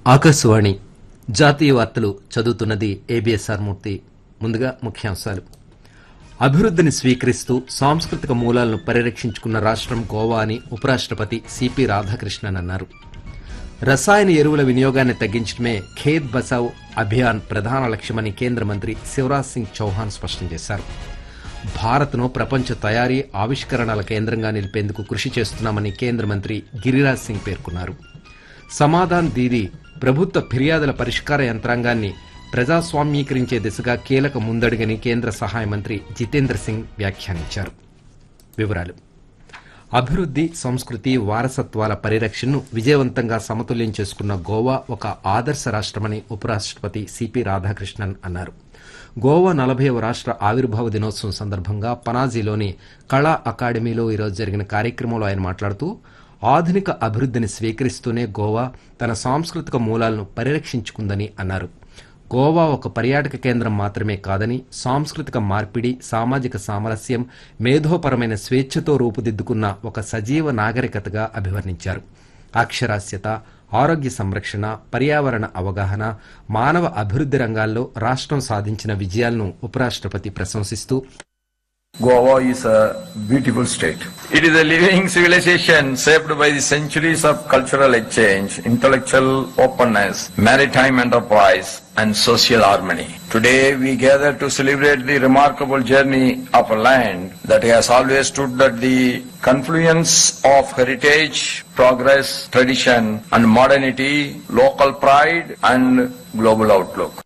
ఆకాశవాణి జాతీయ వార్తలు చదువుతున్నది ఏబిఎస్ఆర్ మూర్తి ముందుగా ముఖ్యాంశాలు అభివృద్ధిని స్వీకరిస్తూ సాంస్కృతిక మూలాలను పరిరక్షించుకున్న రాష్ట్రం గోవా అని ఉపరాష్ట్రపతి సిపి రాధాకృష్ణన్ అన్నారు రసాయన ఎరువుల వినియోగాన్ని తగ్గించడమే ఖేత్ బచావ్ అభియాన్ ప్రధాన లక్ష్యమని కేంద్ర మంత్రి శివరాజ్ సింగ్ చౌహాన్ స్పష్టం చేశారు భారత్ను ప్రపంచ తయారీ ఆవిష్కరణల కేంద్రంగా నిలిపేందుకు కృషి చేస్తున్నామని కేంద్ర మంత్రి గిరిరాజ్ సింగ్ పేర్కొన్నారు సమాధాన్ దీది ప్రభుత్వ ఫిర్యాదుల పరిష్కార యంత్రాంగాన్ని ప్రజాస్వామ్యీకరించే దిశగా కీలక ముందడుగని కేంద్ర సహాయ మంత్రి జితేంద్ర సింగ్ వ్యాఖ్యానించారు వివరాలు అభివృద్ధి సంస్కృతి వారసత్వాల పరిరక్షణను విజయవంతంగా సమతుల్యం చేసుకున్న గోవా ఒక ఆదర్శ రాష్ట్రమని ఉపరాష్ట్రపతి సిపి రాధాకృష్ణన్ అన్నారు గోవా నలభైవ రాష్ట్ర ఆవిర్భావ దినోత్సవం సందర్భంగా పనాజీలోని కళా అకాడమీలో ఈరోజు జరిగిన కార్యక్రమంలో ఆయన మాట్లాడుతూ ఆధునిక అభివృద్ధిని స్వీకరిస్తూనే గోవా తన సాంస్కృతిక మూలాలను పరిరక్షించుకుందని అన్నారు గోవా ఒక పర్యాటక కేంద్రం మాత్రమే కాదని సాంస్కృతిక మార్పిడి సామాజిక సామరస్యం మేధోపరమైన స్వేచ్ఛతో రూపుదిద్దుకున్న ఒక సజీవ నాగరికతగా అభివర్ణించారు అక్షరాస్యత ఆరోగ్య సంరక్షణ పర్యావరణ అవగాహన మానవ అభివృద్ధి రంగాల్లో రాష్ట్రం సాధించిన విజయాలను ఉపరాష్ట్రపతి ప్రశంసిస్తూ Goa is a beautiful state. It is a living civilization shaped by the centuries of cultural exchange, intellectual openness, maritime enterprise, and social harmony. Today we gather to celebrate the remarkable journey of a land that has always stood at the confluence of heritage, progress, tradition, and modernity, local pride, and global outlook.